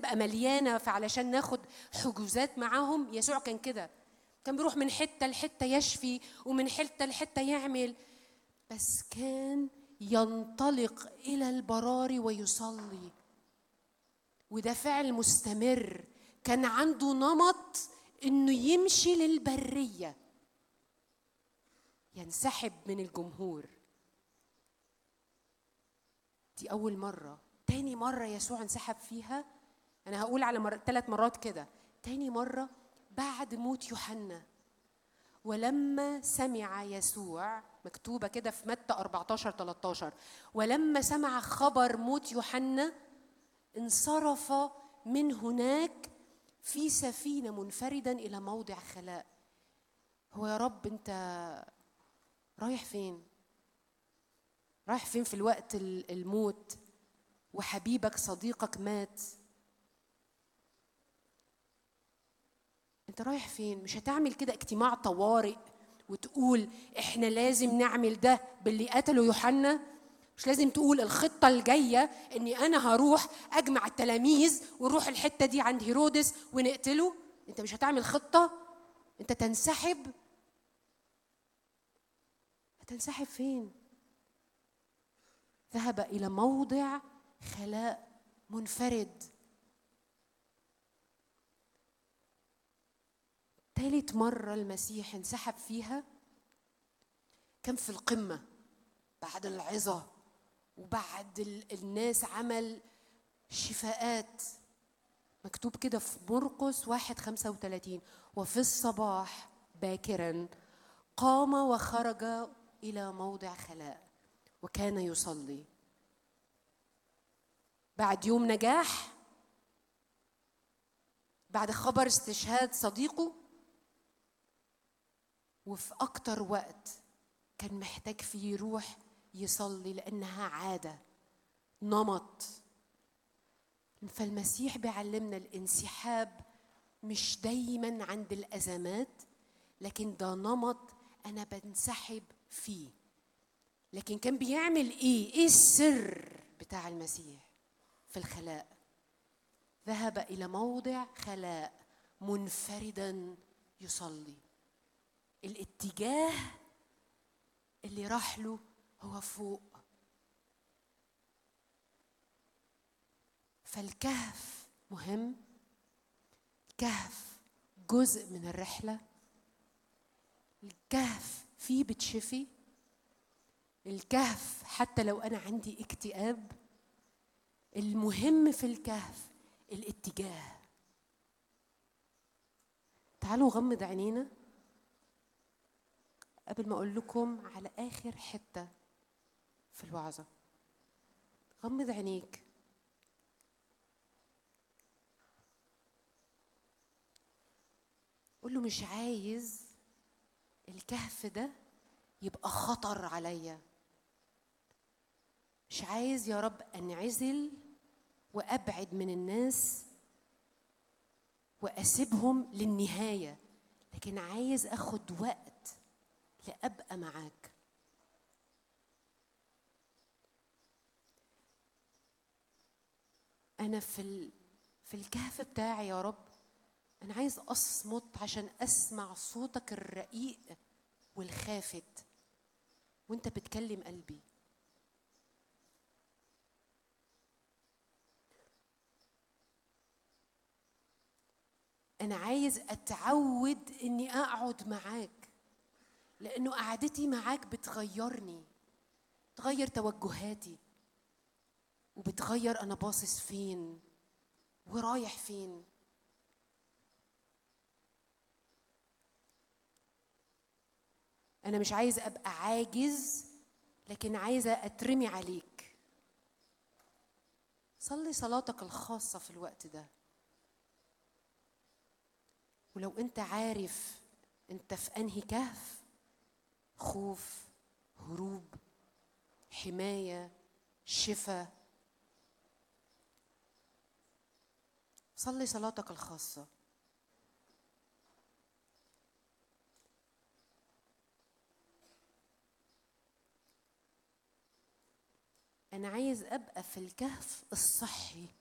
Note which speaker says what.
Speaker 1: تبقى مليانه فعلشان ناخد حجوزات معاهم يسوع كان كده كان بيروح من حته لحته يشفي ومن حته لحته يعمل بس كان ينطلق الى البراري ويصلي وده فعل مستمر كان عنده نمط انه يمشي للبريه ينسحب من الجمهور دي اول مره تاني مره يسوع انسحب فيها انا هقول على مر... ثلاث مرات كده تاني مره بعد موت يوحنا ولما سمع يسوع مكتوبه كده في متى 14 13 ولما سمع خبر موت يوحنا انصرف من هناك في سفينه منفردا الى موضع خلاء هو يا رب انت رايح فين رايح فين في الوقت الموت وحبيبك صديقك مات انت رايح فين مش هتعمل كده اجتماع طوارئ وتقول احنا لازم نعمل ده باللي قتله يوحنا مش لازم تقول الخطة الجاية اني انا هروح اجمع التلاميذ ونروح الحتة دي عند هيرودس ونقتله انت مش هتعمل خطة انت تنسحب هتنسحب فين ذهب الى موضع خلاء منفرد ثالث مرة المسيح انسحب فيها كان في القمة بعد العظة وبعد الناس عمل شفاءات مكتوب كده في مرقس واحد خمسة وثلاثين وفي الصباح باكرا قام وخرج إلى موضع خلاء وكان يصلي بعد يوم نجاح بعد خبر استشهاد صديقه وفي أكتر وقت كان محتاج فيه يروح يصلي لأنها عادة نمط فالمسيح بيعلمنا الانسحاب مش دايما عند الأزمات لكن ده نمط أنا بنسحب فيه لكن كان بيعمل إيه؟ إيه السر بتاع المسيح في الخلاء؟ ذهب إلى موضع خلاء منفردا يصلي الاتجاه اللي راح له هو فوق فالكهف مهم الكهف جزء من الرحله الكهف فيه بتشفي الكهف حتى لو انا عندي اكتئاب المهم في الكهف الاتجاه تعالوا نغمض عينينا قبل ما اقول لكم على اخر حته في الوعظه غمض عينيك قول له مش عايز الكهف ده يبقى خطر عليا مش عايز يا رب انعزل وابعد من الناس واسيبهم للنهايه لكن عايز اخد وقت لابقى معاك انا في في الكهف بتاعي يا رب انا عايز اصمت عشان اسمع صوتك الرقيق والخافت وانت بتكلم قلبي انا عايز اتعود اني اقعد معاك لانه قعدتي معاك بتغيرني تغير توجهاتي وبتغير انا باصص فين ورايح فين انا مش عايز ابقى عاجز لكن عايزه اترمي عليك صلي صلاتك الخاصه في الوقت ده ولو انت عارف انت في انهي كهف خوف هروب حمايه شفاء صلي صلاتك الخاصه انا عايز ابقى في الكهف الصحي